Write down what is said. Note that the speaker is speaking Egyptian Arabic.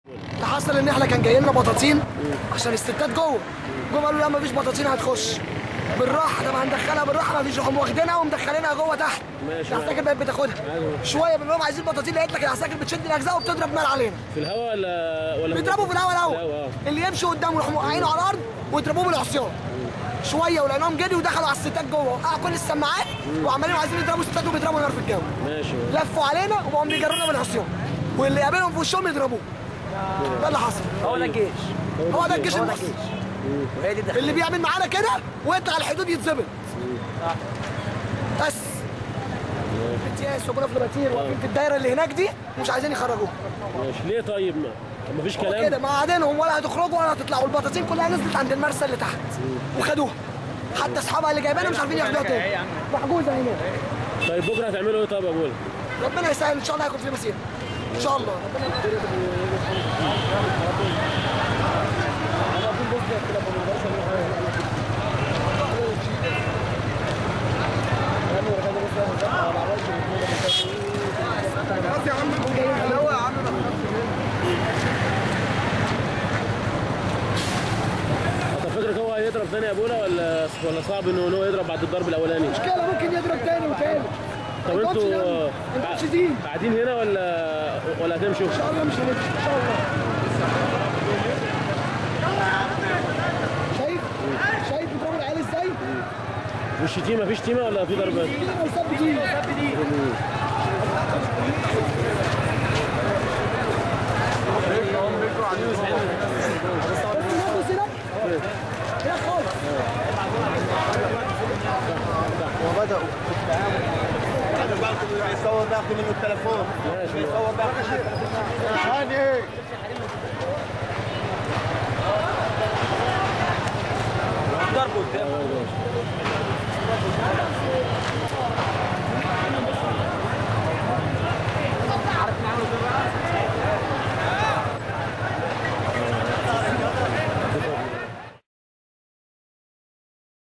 اللي حصل ان احنا كان جاي لنا بطاطين عشان الستات جوه جم قالوا لا مفيش بطاطين هتخش بالراحه طب هندخلها بالراحه مفيش راحوا واخدينها ومدخلينها جوه تحت ماشي. العساكر بقت بتاخدها شويه بنقول لهم عايزين بطاطين لقيت لك العساكر بتشد الاجزاء وبتضرب نار علينا في الهواء ولا ولا بيضربوا في الهواء الهواء، الاول آه. اللي يمشي قدامه يروحوا موقعينه على الارض ويضربوه بالعصيان شويه ولقيناهم جري ودخلوا على الستات جوه وقعوا كل السماعات وعمالين عايزين يضربوا الستات وبيضربوا نار في الجو ماشي لفوا علينا وبقوا بيجرونا بالعصيان واللي يقابلهم في وشهم يضربوه ده اللي حصل هو ده الجيش هو ده الجيش هو ده المصري الجيش وهي دي الدخل اللي بيعمل معانا كده ويطلع الحدود يتظبط بس امتياز وابونا في الباتير واقفين في الدايره اللي هناك دي ومش عايزين يخرجوها ماشي ليه طيب ما مفيش كده كلام ما قاعدينهم ولا هتخرجوا ولا هتطلعوا البطاطين كلها نزلت عند المرسى اللي تحت وخدوها حتى اصحابها اللي جايبينها مش عارفين ياخدوها تاني محجوزه هناك طيب بكره هتعملوا ايه طيب يا ابويا ربنا يسهل ان شاء الله هيكون في مسيره ان شاء الله ربنا طب فكرك هو هيضرب تاني يا ابونا ولا ولا صعب انه إن هو يضرب بعد الضرب الاولاني مشكله ممكن يضرب تاني وتالت طب ما يقعدش انتوا ينام. ما يقعدش دين قاعدين هنا ولا ولا هتمشوا ان شاء الله مش هنمشي ان شاء الله شايف شايف بيضربوا العيال ازاي؟ والشتيمه مفيش شتيمه ولا في ضربات دين وسب دين بس نبص هناك هناك خالص وبدأوا في التعامل يصور باخد منه التليفون يصور باخد منه التليفون هاني ضربوا